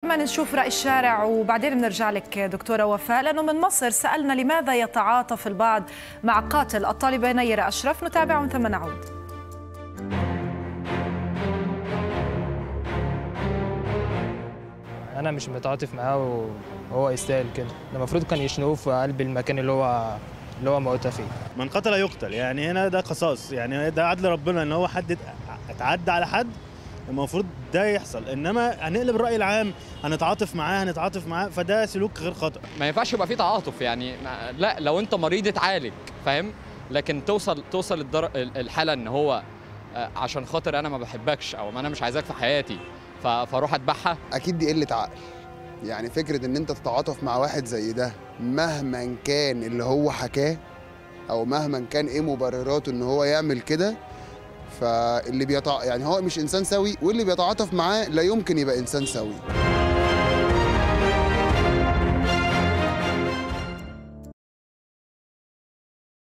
ما نشوف رأي الشارع وبعدين بنرجع لك دكتورة وفاء لأنه من مصر سألنا لماذا يتعاطف البعض مع قاتل الطالبة نيرة أشرف نتابع ومن ثم نعود انا مش متعاطف معاه وهو يستاهل كده ده المفروض كان يشنقوه في قلب المكان اللي هو اللي هو موتى فيه من قتل يقتل يعني هنا ده قصاص يعني ده عدل ربنا ان هو حد اتعدى على حد المفروض ده يحصل انما هنقلب الراي العام هنتعاطف معاه هنتعاطف معاه فده سلوك غير خطا ما ينفعش يبقى فيه تعاطف يعني ما- لا لو انت مريض اتعالج فاهم لكن توصل توصل الدر... الحاله ان هو آه، عشان خاطر انا ما بحبكش او انا مش عايزاك في حياتي ف... فاروح اذبحها اكيد دي قله عقل يعني فكره ان انت تتعاطف مع واحد زي ده مهما كان اللي هو حكاه او مهما كان ايه مبرراته ان هو يعمل كده فاللي بيتع... يعني هو مش انسان سوي واللي بيتعاطف معاه لا يمكن يبقى انسان سوي